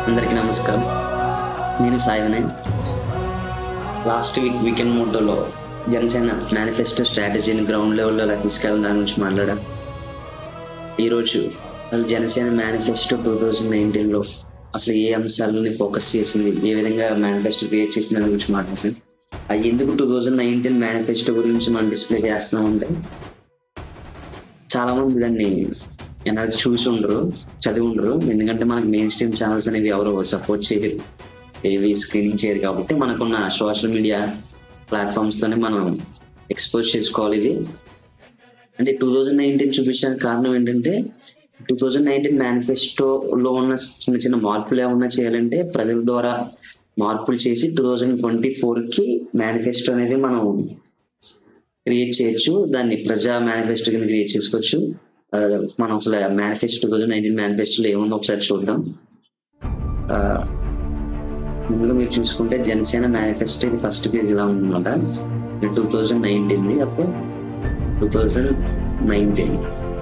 అందరికీ నమస్కారం నేను Sai Vinay last week weekend మోటోలో జనసేన మేనిఫెస్టో స్ట్రాటజీని గ్రౌండ్ లెవెల్లో ఎలా తీసుకెళ్ళాలి దాని గురించి మాట్లాడాం ఈరోజు అసలు జనసేన మేనిఫెస్టో టూ థౌజండ్ నైన్టీన్లో అసలు ఏ అంశాలని ఫోకస్ చేసింది ఏ విధంగా మేనిఫెస్టో క్రియేట్ చేసింది దాని గురించి మాట్లాడుతుంది అది ఎందుకు టూ థౌజండ్ నైన్టీన్ మేనిఫెస్టో గురించి మనం డిస్ప్లే చేస్తున్నామంటే చాలా మంది దాన్ని ఎనర్జీ చూసి ఉండరు చదివి ఉండరు ఎందుకంటే మనకు మెయిన్ స్ట్రీమ్ ఛానల్స్ అనేవి ఎవరు సపోర్ట్ చేయరు ఏవి స్క్రీనింగ్ చేయరు కాబట్టి మనకున్న సోషల్ మీడియా ప్లాట్ఫామ్స్ తోనే మనం ఎక్స్పోజ్ చేసుకోవాలి ఇది అంటే టూ థౌజండ్ నైన్టీన్ చూపించడానికి కారణం ఏంటంటే టూ థౌజండ్ నైన్టీన్ మేనిఫెస్టోలో ఉన్న చిన్న చిన్న మార్పులు ఏమన్నా చేయాలంటే ప్రజల ద్వారా మార్పులు చేసి టూ థౌజండ్ ట్వంటీ ఫోర్కి మేనిఫెస్టో అనేది మనం క్రియేట్ చేయొచ్చు దాన్ని ప్రజా మేనిఫెస్టో కింద క్రియేట్ చేసుకోవచ్చు ఆ, మనం అసలు మేనిఫెస్టో టూ థౌజండ్ నైన్టీన్ మేనిఫెస్టోలో ఏముందో ఒకసారి చూద్దాం ఆ, ముందుగా మీరు చూసుకుంటే జనసేన మేనిఫెస్టో ఇది ఫస్ట్ పేజ్ ఇలా ఉందన్నమాట టూ థౌజండ్ నైన్టీన్ అప్పుడు టూ థౌజండ్ నైన్టీన్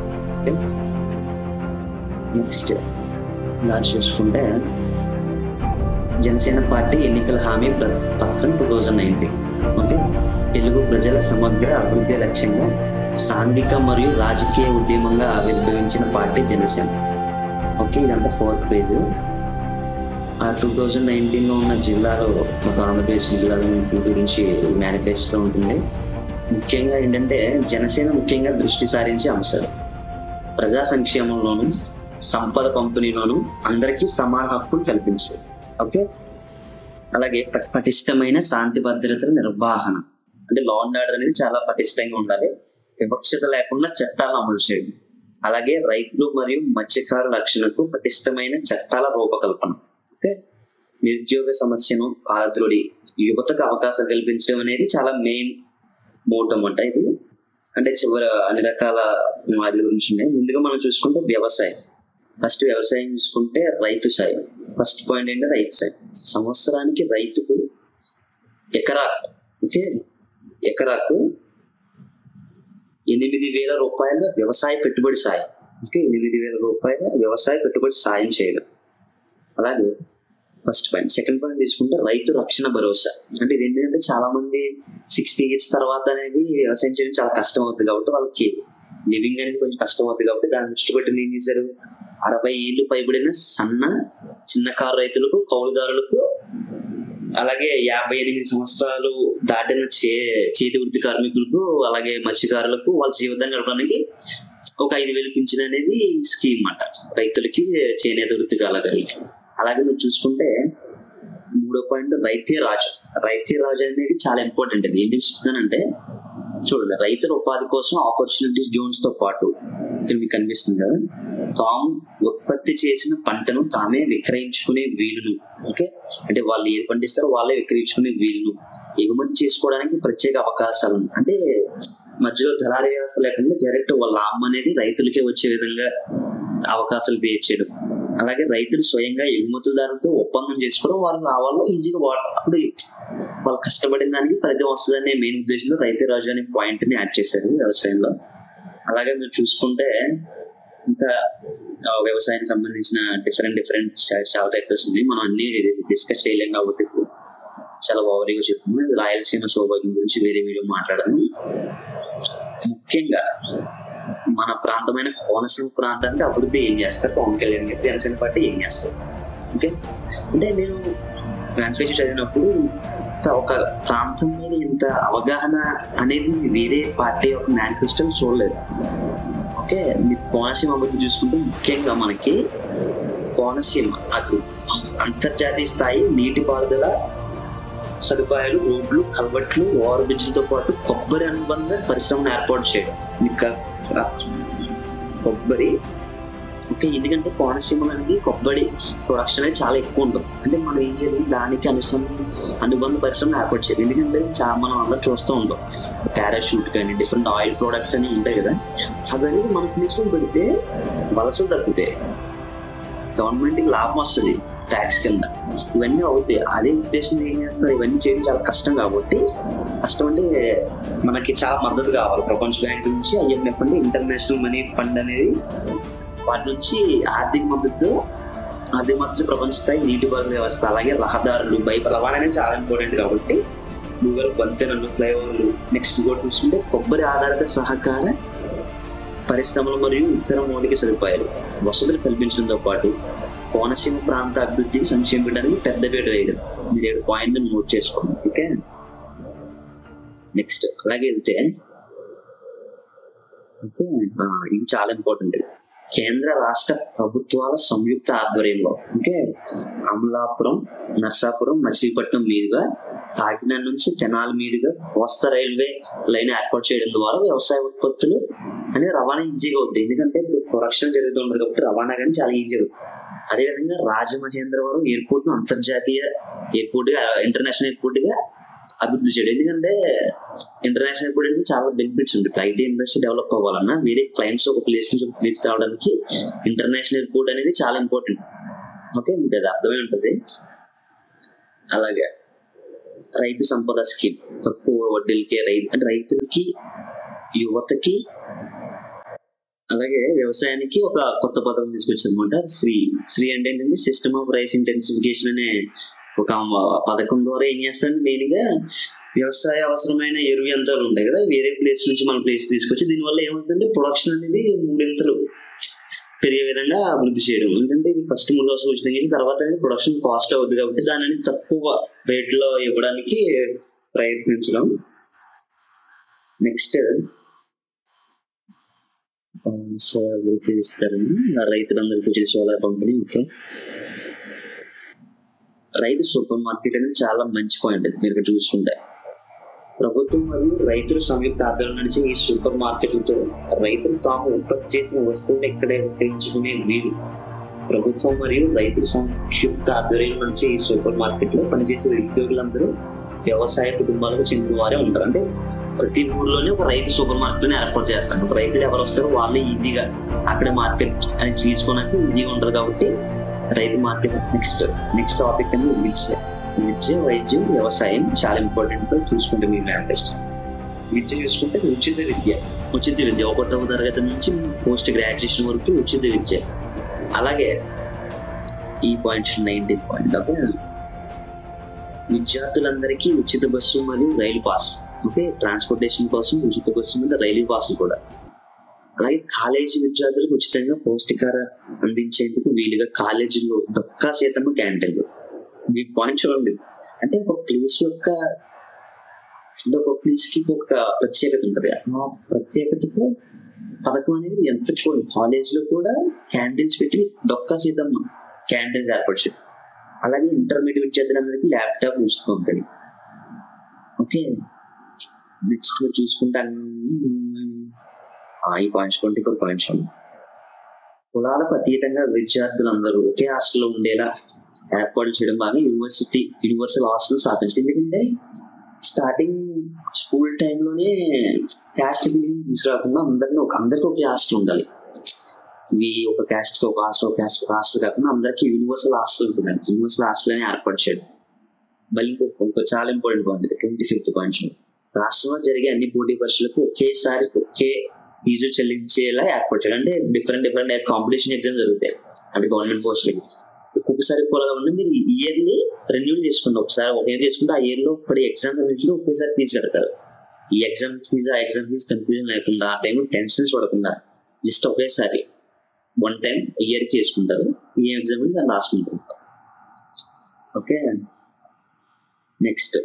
నెక్స్ట్ ఇలా చూసుకుంటే జనసేన పార్టీ ఎన్నికల హామీ ప్ర- పత్రం two thousand nineteen okay Telugu ప్రజల సమగ్ర అభివృద్ధి లక్ష్యంగా సాంఘిక మరియు రాజకీయ ఉద్యమంగా ఆవిర్భవించిన పార్టీ జనసేన ఓకే ఇదంతా ఫోర్త్ పేజ్ ఆ టూ థౌజండ్ నైన్టీన్ లో ఉన్న జిల్లాలో మన ఆంధ్రప్రదేశ్ జిల్లాల గురించి మేనిఫెస్టో ఉంటుంది ముఖ్యంగా ఏంటంటే జనసేన ముఖ్యంగా దృష్టి సారించే అంశాలు ప్రజా సంక్షేమంలోను సంపద పంపిణీలోను అందరికీ సమాన హక్కులు కల్పించారు ఓకే అలాగే ప- పటిష్టమైన శాంతి భద్రతల నిర్వహణ అంటే లా అండ్ ఆర్డర్ అనేది చాలా పటిష్టంగా ఉండాలి వివక్షత లేకుండా చట్టాలు అమలు చేయడం అలాగే రైతులు మరియు మత్స్యకారుల రక్షణకు పటిష్టమైన చట్టాల రూపకల్పన ఓకే నిరుద్యోగ సమస్యను పారద్రోడి యువతకు అవకాశం కల్పించడం అనేది చాలా మెయిన్ మోటం అంట ఇది అంటే చివరి అన్ని రకాల వాటి గురించి ఉన్నాయి ముందుగా మనం చూసుకుంటే వ్యవసాయం ఫస్ట్ వ్యవసాయం చూసుకుంటే రైతు సాయం ఫస్ట్ పాయింట్ ఏంటంటే రైతు సాయం సంవత్సరానికి రైతుకు ఎకరా ఓకే ఎకరాకు ఎనిమిది వేల రూపాయల వ్యవసాయ పెట్టుబడి సాయం ఓకే ఎనిమిది వేల రూపాయల వ్యవసాయ పెట్టుబడి సాయం చేయడం అలాగే ఫస్ట్ పాయింట్ సెకండ్ పాయింట్ తీసుకుంటే రైతు రక్షణ భరోసా అంటే ఇది ఏంటంటే చాలా మంది సిక్స్టీ ఇయర్స్ తర్వాత అనేది వ్యవసాయం చేయడం చాలా కష్టం అవుతుంది కాబట్టి వాళ్ళకి లివింగ్ అనేది కొంచెం కష్టం అవుతుంది కాబట్టి దాన్ని దృష్టి పెట్టి ఏం చేశారు అరవై ఏళ్ళు పైబడిన సన్న చిన్న కారు రైతులకు కౌలుదారులకు అలాగే యాభై ఎనిమిది సంవత్సరాలు దాటిన చే చేతి వృత్తి కార్మికులకు అలాగే మత్స్యకారులకు వాళ్ళ జీవితం గడపడానికి ఒక ఐదు వేలు పింఛన్ అనేది స్కీమ్ అన్నమాట రైతులకి చేనేత వృత్తి కలగలికి అలాగే మీరు చూసుకుంటే మూడో పాయింట్ రైతే రాజు రైతే రాజు అనేది చాలా ఇంపార్టెంట్ అది ఏంటి చెప్తున్నానంటే చూడండి రైతుల ఉపాధి కోసం ఆపర్చునిటీ జోన్స్ తో పాటు ఇక్కడ మీకు కనిపిస్తుంది కదా తాము ఉత్పత్తి చేసిన పంటను తామే విక్రయించుకునే వీలును ఓకే అంటే వాళ్ళు ఏది పండిస్తారో వాళ్ళే విక్రయించుకునే వీలును ఎగుమతి చేసుకోవడానికి ప్రత్యేక అవకాశాలు ఉన్నాయి. అంటే మధ్యలో దళారీ వ్యవస్థ లేకుండా డైరెక్ట్ వాళ్ళ లాభం అనేది రైతులకే వచ్చే విధంగా అవకాశాలు పే చేయడం అలాగే రైతులు స్వయంగా ఎగుమతిదారులతో ఒప్పందం చేసుకోవడం వాళ్ళ లాభాల్లో ఈజీగా వాడ అప్పుడు వాళ్ళు కష్టపడిన దానికి ఫలితం వస్తుందనే మెయిన్ ఉద్దేశంతో రైతు రాజు అనే పాయింట్ ని యాడ్ చేశారు వ్యవసాయంలో అలాగే మీరు చూసుకుంటే ఇంకా ఆ, వ్యవసాయానికి సంబంధించిన డిఫరెంట్ డిఫరెంట్ చాలా టైప్స్ ఉన్నాయి మనం అన్ని డిస్కస్ చేయలేం కాబట్టి ఇప్పుడు చాలా ఓవరీగా చెప్తున్నాం రాయలసీమ సౌభాగ్యం గురించి వేరే వీడియో మాట్లాడాను ముఖ్యంగా మన ప్రాంతమైన కోనసీమ ప్రాంతానికి అభివృద్ధి ఏం చేస్తారు పవన్ కళ్యాణ్ గారు జనసేన పార్టీ ఏం చేస్తారు ఓకే అంటే నేను మేనిఫెస్టో చదివినప్పుడు ఇంత ఒక ప్రాంతం మీద ఇంత అవగాహన అనేది నేను వేరే పార్టీ యొక్క మేనిఫెస్టో చూడలేదు ఓకే మీరు కోనసీమ అభివృద్ధి చూసుకుంటే ముఖ్యంగా మనకి కోనసీమ అటు అంతర్జాతీయ స్థాయి నీటిపారుదల సదుపాయాలు రోడ్లు కల్వట్లు ఓవర్ బ్రిడ్జ్లతో పాటు కొబ్బరి అనుబంధ పరిశ్రమను ఏర్పాటు చేయడం ఇంకా ఆ, కొబ్బరి ఓకే ఎందుకంటే కోనసీమ అనేది కొబ్బరి ప్రొడక్షన్ అనేది చాలా ఎక్కువ ఉంటుంది అంటే మనం ఏం చేయాలి దానికి అనుసంధ అనుబంధ పరిశ్రమ ఏర్పాటు చేయాలి ఎందుకంటే చాలా మనం అందరూ చూస్తూ ఉంటాం పారాషూట్ కానీ డిఫరెంట్ ఆయిల్ ప్రొడక్ట్స్ అని ఉంటాయి కదా అవన్నీ మన ప్లేస్లో పెడితే వలసలు తగ్గుతాయి గవర్నమెంట్కి లాభం వస్తుంది ట్యాక్స్ కింద ఇవన్నీ అవుతాయి అదే ఉద్దేశం ఏం చేస్తారు ఇవన్నీ చేయడం చాలా కష్టం కాబట్టి కష్టం అంటే మనకి చాలా మద్దతు కావాలి ప్రపంచ బ్యాంక్ నుంచి ఐఎంఎఫ్ అంటే ఇంటర్నేషనల్ మనీ ఫండ్ అనేది వాటి నుంచి ఆర్థిక మద్దతు అది మధ్య ప్రపంచ స్థాయి నీటిపారుదల వ్యవస్థ అలాగే రహదారులు బైక్ రవాణా అనేది చాలా ఇంపార్టెంట్ కాబట్టి గూగుల్ వంతెనలు ఫ్లైఓవర్లు నెక్స్ట్ కూడా చూసుకుంటే కొబ్బరి ఆధారిత సహకార పరిశ్రమలు మరియు ఇతర మౌలిక సదుపాయాలు వసతులు కల్పించడంతో పాటు కోనసీమ ప్రాంత అభివృద్ధికి సంక్షేమ పెట్టడానికి పెద్దపీట వేయడం మీరు ఏడు పాయింట్ నోట్ చేసుకోండి ఓకే నెక్స్ట్ అలాగే వెళ్తే ఓకే ఆ, ఇది చాలా ఇంపార్టెంట్ కేంద్ర రాష్ట్ర ప్రభుత్వాల సంయుక్త ఆధ్వర్యంలో అంటే అమలాపురం నర్సాపురం మచిలీపట్నం మీదుగా కాకినాడ నుంచి తెనాలి మీదుగా కోస్తా రైల్వే లైన్ ఏర్పాటు చేయడం ద్వారా వ్యవసాయ ఉత్పత్తులు అనేది రవాణా ఈజీగా అవుతుంది ఎందుకంటే ఇప్పుడు ప్రొడక్షన్ జరుగుతుంది కాబట్టి రవాణా కానీ చాలా ఈజీ అవుతుంది అదేవిధంగా రాజమహేంద్రవరం ఎయిర్పోర్ట్ ను అంతర్జాతీయ ఎయిర్పోర్ట్ గా ఇంటర్నేషనల్ ఎయిర్పోర్ట్ గా అభివృద్ధి చేయడం ఎందుకంటే ఇంటర్నేషనల్ ఎయిర్పోర్ట్ అనేది చాలా బెనిఫిట్స్ ఉంది ఇప్పుడు ఐటీ ఇండస్ట్రీ డెవలప్ అవ్వాలన్నా వేరే క్లయింట్స్ ఒక ప్లేస్ నుంచి ఒక ప్లేస్ రావడానికి ఇంటర్నేషనల్ ఎయిర్పోర్ట్ అనేది చాలా ఇంపార్టెంట్ ఓకే మీకు అది అర్థమై ఉంటుంది అలాగే రైతు సంపద స్కీమ్ తక్కువ వడ్డీలకే రైతు అంటే రైతులకి యువతకి అలాగే వ్యవసాయానికి ఒక కొత్త పథకం తీసుకొచ్చింది అనమాట శ్రీ శ్రీ అంటే ఏంటంటే సిస్టమ్ ఆఫ్ రైస్ ఇంటెన్సిఫికేషన్ అనే ఒక పథకం ద్వారా ఏం చేస్తారంటే మెయిన్ గా వ్యవసాయ అవసరమైన ఎరువు యంత్రాలు ఉంటాయి కదా వేరే ప్లేస్ నుంచి మన ప్లేస్ తీసుకొచ్చి దీనివల్ల ఏమవుతుందంటే ప్రొడక్షన్ అనేది మూడింతలు పెరిగే విధంగా అభివృద్ధి చేయడం ఎందుకంటే ఇది ఫస్ట్ మూడు రోజులు వచ్చింది కానీ తర్వాత ప్రొడక్షన్ కాస్ట్ అవుతుంది కాబట్టి దానిని తక్కువ రేట్ లో ఇవ్వడానికి ప్రయత్నించడం నెక్స్ట్ సోలార్ ఇస్తారండి రైతులందరికీ వచ్చేసి సోలార్ పంపిణీ ఓకే రైతు సూపర్ మార్కెట్ అనేది చాలా మంచి పాయింట్ అది మీరు ఇక్కడ చూసుకుంటే ప్రభుత్వం మరియు రైతుల సంయుక్త ఆధ్వర్యం నుంచి ఈ సూపర్ మార్కెట్లతో రైతులు తాము ఉత్పత్తి చేసిన వస్తువులు ఇక్కడే విక్రయించుకునే వీలు ప్రభుత్వం మరియు రైతుల సంయుక్త ఆధ్వర్యం నుంచి ఈ సూపర్ మార్కెట్ లో పనిచేసే ఉద్యోగులందరూ వ్యవసాయ కుటుంబాలకు చెందిన వారే ఉంటారు అంటే ప్రతి ఊర్లోనే ఒక రైతు సూపర్ మార్కెట్ ఏర్పాటు చేస్తారు ఒక రైతులు ఎవరు వస్తారో వాళ్ళే ఈజీగా అక్కడ మార్కెట్ అని తీసుకోవడానికి ఈజీగా ఉంటారు కాబట్టి రైతు మార్కెట్ నెక్స్ట్ నెక్స్ట్ టాపిక్ అనేది విద్య విద్య వైద్యం వ్యవసాయం చాలా ఇంపార్టెంట్ చూసుకుంటే మీ మ్యాథ్స్ విద్య చూసుకుంటే ఉచిత విద్య ఉచిత విద్య ఒకటవ తరగతి నుంచి పోస్ట్ గ్రాడ్యుయేషన్ వరకు ఉచిత విద్య అలాగే ఈ పాయింట్ నైన్టీన్ పాయింట్ ఓకే విద్యార్థులందరికీ ఉచిత బస్సు మరియు రైలు పాస్ అంటే ట్రాన్స్పోర్టేషన్ కోసం ఉచిత బస్సు మీద రైలు పాస్ కూడా అలాగే కాలేజీ విద్యార్థులకు ఉచితంగా పౌష్టికార అందించేందుకు వీలుగా కాలేజీలో డొక్కా శాతం క్యాంటీన్లు మీ పాయింట్ చూడండి అంటే ఒక ప్లేస్ యొక్క అంటే ఒక ప్లేస్ కి ఒక ప్రత్యేకత ఉంటుంది ఆ ప్రత్యేకతతో పథకం అనేది ఎంత చూడండి కాలేజ్ లో కూడా క్యాంటీన్స్ పెట్టి డొక్కా సీతం క్యాంటీన్స్ ఏర్పాటు చేయాలి అలాగే ఇంటర్మీడియట్ విద్యార్థులందరికీ ల్యాప్టాప్ ఉచితం ఉంటుంది ఓకే నెక్స్ట్ చూసుకుంటాను ఈ పాయింట్స్ ట్వంటీ ఫోర్ పాయింట్స్ కులాలకు అతీతంగా విద్యార్థులందరూ ఒకే హాస్టల్లో ఉండేలా ఏర్పాటు చేయడం బాగా యూనివర్సిటీ యూనివర్సల్ హాస్టల్ స్థాపించింది ఎందుకంటే స్టార్టింగ్ స్కూల్ టైంలోనే క్యాస్ట్ ఫీలింగ్ తీసుకురాకుండా అందరినీ ఒక అందరికీ ఒకే హాస్టల్ ఉండాలి ఇవి ఒక క్యాస్ట్ ఒక హాస్టల్ ఒక క్యాస్ట్ ఒక హాస్టల్ కాకుండా అందరికీ యూనివర్సల్ హాస్టల్ ఉంటుంది యూనివర్సల్ హాస్టల్ అని ఏర్పాటు చేయడం మళ్ళీ ఇంకొక ఇంకో చాలా important point twenty fifth point రాష్ట్రంలో జరిగే అన్ని పోటీ పరీక్షలకు ఒకేసారి ఒకే ఫీజులు చెల్లించేలా ఏర్పాటు చేయడం అంటే డిఫరెంట్ డిఫరెంట్ కాంపిటీషన్ ఎగ్జామ్ జరుగుతాయి అంటే గవర్నమెంట్ పోస్టులకి ఒక్కొక్కసారి ఎక్కువగా ఉండి మీరు ఇయర్లీ రెన్యూల్ చేసుకుంటే ఒకసారి ఒక ఇయర్ చేసుకుంటే ఆ ఇయర్ లో పడే ఎగ్జామ్ అన్నింటిలో ఒకేసారి ఫీజు కడతారు ఈ ఎగ్జామ్ ఫీజు ఆ ఎగ్జామ్ ఫీజు కన్ఫ్యూజన్ లేకుండా ఆ టైంలో టెన్షన్స్ పడకుండా జస్ట్ ఒకేసారి వన్ టైం ఇయర్ చేసుకుంటారు ఈ ఎగ్జామ్ దాన్ని రాసుకుంటారు ఓకే నెక్స్ట్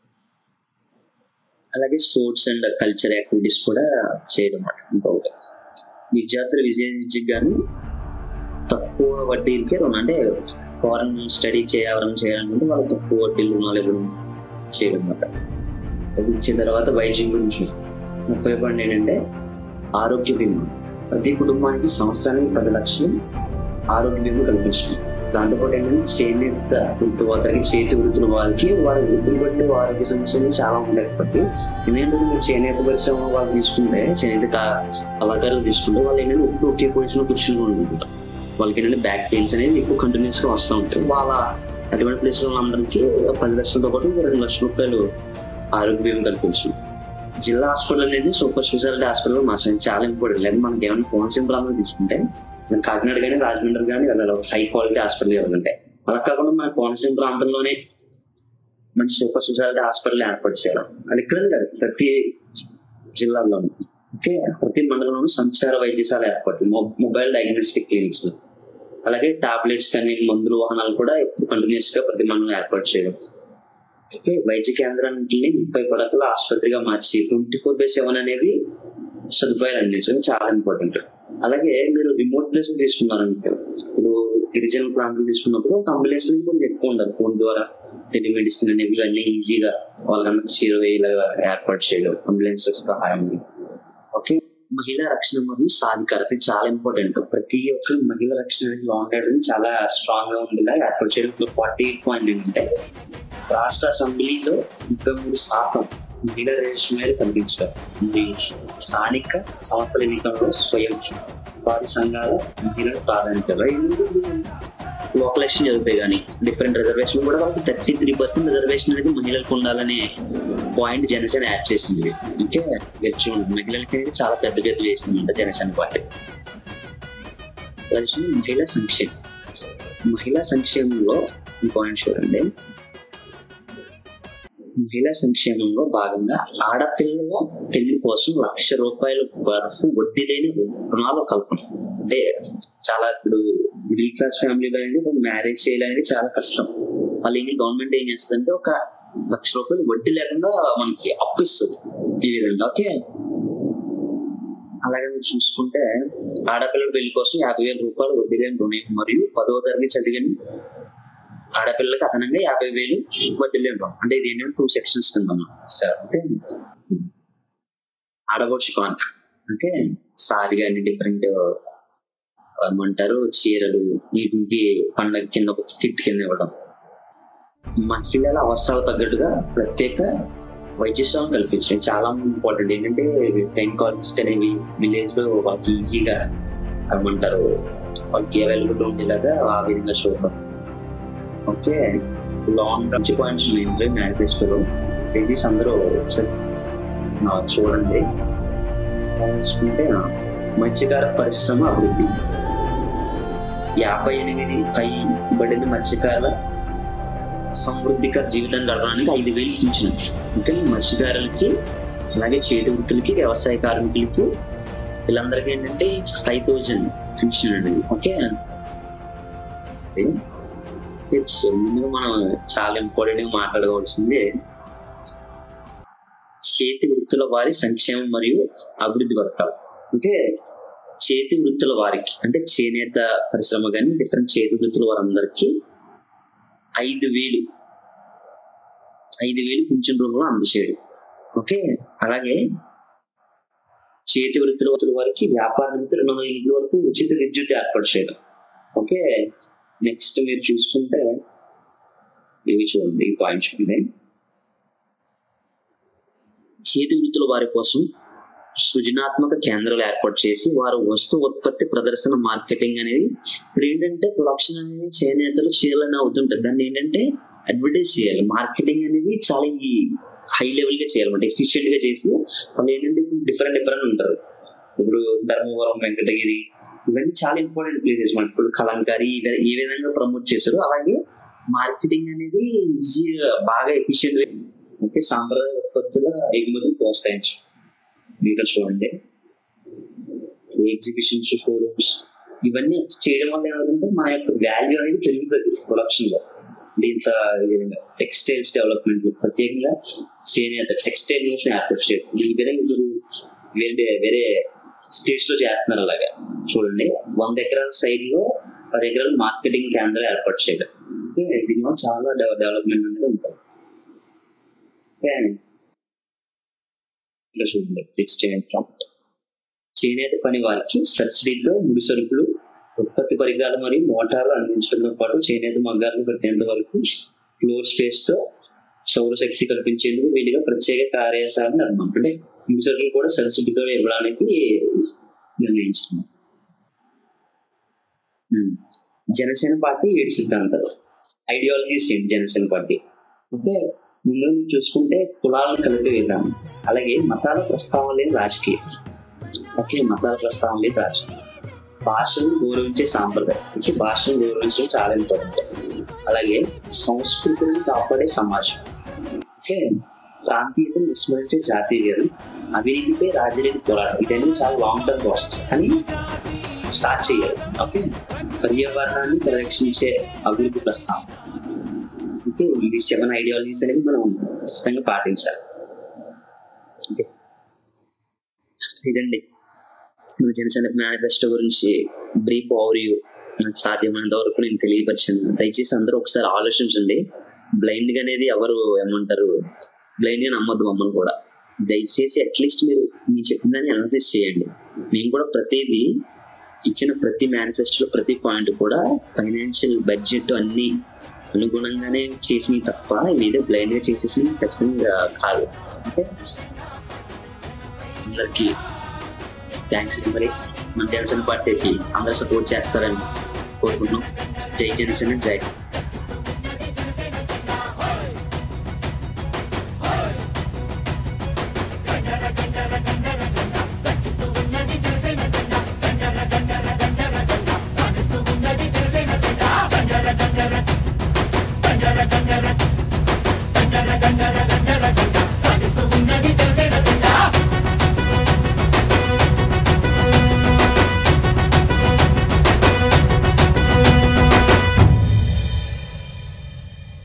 అలాగే స్పోర్ట్స్ అండ్ కల్చర్ యాక్టివిటీస్ కూడా చేయడం అన్నమాట ఇంకొకటి విద్యార్థుల విజయం విద్యకు గాను తక్కువ వడ్డీలకే రుణం అంటే ఫారెన్ స్టడీ చేయాలని చేయాలనుకుంటే వాళ్ళు తక్కువ వడ్డీలు రుణాలు ఇవ్వడం చేయడం అన్నమాట అది ఇచ్చిన తర్వాత వైద్యం గురించి ముప్పై పాయింట్ ఏంటంటే ఆరోగ్య బీమా ప్రతి కుటుంబానికి సంవత్సరానికి పది లక్షలు ఆరోగ్య బీమా కల్పించడం దాంతోపాటు ఏంటంటే చేనేత వృత్తి వాళ్ళకి చేతి వృత్తుల వాళ్ళకి వారి వృత్తులు బట్టి ఆరోగ్య సమస్యలు చాలా ఉన్నాయి కాబట్టి ఎందుకంటే మీరు చేనేత పరిశ్రమ వాళ్ళు తీసుకుంటే చేనేత కా- కళాకారులు తీసుకుంటే వాళ్ళు ఏంటంటే ఇప్పుడు ఒకే పొజిషన్ కూర్చుని ఉంటుంది వాళ్ళకి ఏంటంటే బ్యాక్ పెయిన్స్ అనేది ఎక్కువ కంటిన్యూస్ గా వస్తూ ఉంటాయి వాళ్ళ అటువంటి ప్లేస్ లో అందరికీ పది లక్షలతో పాటు ఇంకా రెండు లక్షల రూపాయలు ఆరోగ్య బీమా కల్పించడం జిల్లా హాస్పిటల్ అనేది సూపర్ స్పెషాలిటీ హాస్పిటల్ మా సైడ్ చాలా ఇంపార్టెంట్ లేదు మనకి ఏమైనా కోనసీమ ప్రాంతం తీసుకుంటే మన కాకినాడ కానీ రాజమండ్రి కానీ వెళ్ళాలి హై క్వాలిటీ హాస్పిటల్ వెళ్ళాలంటే అలా కాకుండా మన కోనసీమ ప్రాంతంలోనే మంచి సూపర్ స్పెషాలిటీ హాస్పిటల్ ఏర్పాటు చేయడం అది ఇక్కడ కాదు ప్రతి జిల్లాలోనూ ఓకే ప్రతి మండలంలోనూ సంచార వైద్యశాల ఏర్పాటు మొ- మొబైల్ డయాగ్నోస్టిక్ క్లినిక్స్ అలాగే టాబ్లెట్స్ కానీ మందులు వాహనాలు కూడా కంటిన్యూస్ గా ప్రతి మండలం ఏర్పాటు చేయడం ఓకే వైద్య కేంద్రానికి ముప్పై పడకల ఆసుపత్రిగా మార్చి ట్వంటీ ఫోర్ బై సెవెన్ అనేది సదుపాయాలు అందించడం చాలా ఇంపార్టెంట్ అలాగే మీరు రిమోట్ ప్లేస్ తీసుకున్నారంటే ఇప్పుడు గిరిజన ప్రాంతం తీసుకున్నప్పుడు ఒక అంబులెన్స్ కొంచెం ఎక్కువ ఉండాలి ఫోన్ ద్వారా టెలిమెడిసిన్ అనేవి అన్ని ఈజీగా వాళ్ళకన్నా చేరువేలాగా ఏర్పాటు చేయడం అంబులెన్స్ సహాయం ఓకే మహిళా రక్షణ మరియు సాధికారత ఇది చాలా ఇంపార్టెంట్ ప్రతి ఒక్క మహిళా రక్షణ లాంగ్ చాలా స్ట్రాంగ్ గా ఉండేలా ఏర్పాటు చేయడం ఫార్టీ ఎయిట్ పాయింట్ ఏంటంటే రాష్ట్ర అసెంబ్లీలో ముప్పై మూడు శాతం మహిళా రిజర్వేషన్ మీద కనిపించారు ఇది స్థానిక సంస్థల ఎన్నికల్లో స్వయం వారి సంఘాల మహిళల ప్రాధాన్యత లోకల్ ఎలక్షన్ జరుగుతాయి కానీ డిఫరెంట్ రిజర్వేషన్ కూడా వాళ్ళకి థర్టీ త్రీ పర్సెంట్ రిజర్వేషన్ అనేది మహిళలకు ఉండాలనే పాయింట్ జనసేన యాడ్ చేసింది ఇంకా మీరు చూడండి మహిళలకి అనేది చాలా పెద్ద పెద్ద వేసింది జనసేన పార్టీ నెక్స్ట్ మహిళా సంక్షేమం మహిళా సంక్షేమంలో ఈ పాయింట్ చూడండి మహిళా సంక్షేమంలో భాగంగా ఆడపిల్లల పెళ్లి కోసం లక్ష రూపాయల వరకు వడ్డీ లేని రుణాలు కల్పన అంటే చాలా ఇప్పుడు మిడిల్ క్లాస్ ఫ్యామిలీలో అనేది మ్యారేజ్ చేయాలనేది చాలా కష్టం వాళ్ళు ఏంటి గవర్నమెంట్ ఏం చేస్తుందంటే ఒక లక్ష రూపాయలు వడ్డీ లేకుండా మనకి అప్పు ఇస్తుంది ఈ విధంగా ఓకే అలాగే మీరు చూసుకుంటే ఆడపిల్లల పెళ్లి కోసం యాభై వేల రూపాయలు వడ్డీ లేని రుణం మరియు పదవ తరగతి చదివిన ఆడపిల్లలకు అదనంగా యాభై వేలు వడ్డీ లేని రుణం అంటే ఇది ఏంటంటే టూ సెక్షన్స్ కింద సార్ అంటే ఆడబోడ్చి కాన్ అంటే సారీ కానీ డిఫరెంట్ ఏమంటారు చీరలు వీటికి పండగ కింద ఒక కిట్ కింద ఇవ్వడం మహిళల అవసరాలు తగ్గట్టుగా ప్రత్యేక వైద్య సేవలు కల్పించడం చాలా ఇంపార్టెంట్ ఏంటంటే ట్రైన్ కాలేజ్ అనేవి విలేజ్ లో వాళ్ళకి ఈజీగా ఏమంటారు వాళ్ళకి అవైలబుల్ ఉండేలాగా ఆ విధంగా చూడడం ఓకే లాంగ్ మంచి పాయింట్స్ ఉన్నాయి మేనిఫెస్టోలో బేబీస్ అందరూ ఒకసారి ఆ, చూడండి చూసుకుంటే ఆ, మత్స్యకార పరిశ్రమ అభివృద్ధి యాభై ఎనిమిది పైబడిన మత్స్యకారుల సమృద్ధికర జీవితం గడపడానికి ఐదు వేలు ఇచ్చిన ఇంకా ఈ మత్స్యకారులకి అలాగే చేతి వృత్తులకి వ్యవసాయ కార్మికులకి వీళ్ళందరికీ ఏంటంటే ఫైవ్ థౌజండ్ పెన్షన్ అనేది ఓకే ముందుగా మనం చాలా ఇంపార్టెంట్ గా మాట్లాడుకోవాల్సింది చేతి వృత్తుల వారి సంక్షేమం మరియు అభివృద్ధి పథకాలు అంటే చేతి వృత్తుల వారికి అంటే చేనేత పరిశ్రమ కానీ డిఫరెంట్ చేతి వృత్తుల వారందరికీ ఐదు వేలు ఐదు వేలు పింఛన్ రూపంలో అందచేయడం ఓకే అలాగే చేతి వృత్తుల వృత్తుల వారికి వ్యాపార నిమిత్తం రెండు వందల ఇళ్ళ వరకు ఉచిత విద్యుత్ ఏర్పాటు చేయడం ఓకే నెక్స్ట్ మీరు చూసుకుంటే ఇవి చూడండి ఈ పాయింట్ చూడండి చేతి వృత్తుల వారి కోసం సృజనాత్మక కేంద్రాలు ఏర్పాటు చేసి వారు వస్తు ఉత్పత్తి ప్రదర్శన మార్కెటింగ్ అనేది ఇప్పుడు ఏంటంటే ప్రొడక్షన్ అనేది చేనేతలు చేయాలని అవుతుంటుంది దాన్ని ఏంటంటే అడ్వర్టైజ్ చేయాలి మార్కెటింగ్ అనేది చాలా హై లెవెల్ గా చేయాలన్నమాట ఎఫిషియెంట్ గా చేసి వాళ్ళు ఏంటంటే డిఫరెంట్ డిఫరెంట్ ఉంటారు ఇప్పుడు ధర్మవరం వెంకటగిరి ఇవన్నీ చాలా ఇంపార్టెంట్ ప్లేసెస్ మనకి ఇప్పుడు కలంకారి ఇవ- ఏ విధంగా ప్రమోట్ చేశారు అలాగే మార్కెటింగ్ అనేది ఈజీగా బాగా ఎఫిషియెంట్ గా ఓకే సాంప్రదాయ ఉత్పత్తుల ఎగుమతి ప్రోత్సహించు మీరు చూడండి ఎగ్జిబిషన్స్ షోరూమ్స్ ఇవన్నీ చేయడం వల్ల ఏమంటే మన యొక్క వాల్యూ అనేది పెరుగుతుంది ప్రొడక్షన్ లో దీంట్లో టెక్స్టైల్స్ డెవలప్మెంట్ ప్రత్యేకంగా చేనేత టెక్స్టైల్ న్యూస్ ఏర్పాటు చేయడం ఈ విధంగా మీరు వేరే వేరే స్టేట్స్ లో చేస్తున్నారు అలాగా చూడండి వంద ఎకరాల సైడ్ లో పది ఎకరాల మార్కెటింగ్ కేంద్రాలు ఏర్పాటు చేయడం అంటే దీనివల్ల చాలా డెవలప్మెంట్ అనేది ఉంటుంది ఓకే. ఇక్కడ చూడండి టెక్స్టైల్ ఫ్రమ్ చేనేత పని వారికి సబ్సిడీతో ముడి సరుకులు ఉత్పత్తి పరికరాలు మరియు మోటార్లు అందించడంతో పాటు చేనేత మగ్గాలను పెట్టేంత వరకు ఫ్లోర్ స్పేస్ తో సౌరశక్తి కల్పించేందుకు వీలుగా ప్రత్యేక కార్యశాల నిర్మాణం అంటే ముడి సరుకులు కూడా సబ్సిడీతో ఇవ్వడానికి నిర్ణయించుకున్నాం ఉమ్. జనసేన పార్టీ ఏడు సిద్ధాంతాలు ఐడియాలజీస్ ఏంటి జనసేన పార్టీ అంటే ముందు చూసుకుంటే కులాలను కలిపే విధానం అలాగే మతాల ప్రస్తావన లేని రాజకీయం ఓకే మతాల ప్రస్తావన లేని రాజకీయం భాషను గౌరవించే సాంప్రదాయం ఓకే భాషను గౌరవించడం చాలా ఇంపార్టెంట్ అలాగే సంస్కృతిని కాపాడే సమాజం ఓకే ప్రాంతీయతను విస్మరించే జాతీయతను అవినీతిపై రాజనీతి పోరాటం ఇవన్నీ చాలా లాంగ్ టర్మ్ ప్రాసెస్ కానీ స్టార్ట్ చేయాలి ఓకే పర్యావరణాన్ని పరిరక్షించే అభివృద్ధి ప్రస్తావన ఓకే ఇది సెవెన్ ఐడియాలజీస్ అనేవి మనం ఖచ్చితంగా పాటించాలి ఓకే ఇదండి మన జనసేన మేనిఫెస్టో గురించి బ్రీఫ్ ఓవర్ నాకు సాధ్యమైనంత వరకు నేను తెలియపరిచాను దయచేసి అందరూ ఒకసారి ఆలోచించండి బ్లైండ్ గా అనేది ఎవరు ఏమంటారు బ్లైండ్ గా నమ్మద్దు మమ్మల్ని కూడా దయచేసి అట్లీస్ట్ మీరు మీరు చెప్పిందని అనాలిసిస్ చేయండి మేము కూడా ప్రతిదీ ఇచ్చిన ప్రతి మేనిఫెస్టోలో ప్రతి పాయింట్ కూడా ఫైనాన్షియల్ బడ్జెట్ అన్ని అనుగుణంగానే చేసినవి తప్ప ఇవి బ్లైండ్ గా చేసేసి ఖచ్చితంగా కాదు అంటే అందరికి థ్యాంక్స్ మరి మన జనసేన పార్టీకి అందరూ సపోర్ట్ చేస్తారని కోరుకుంటున్నాం జై జనసేన జై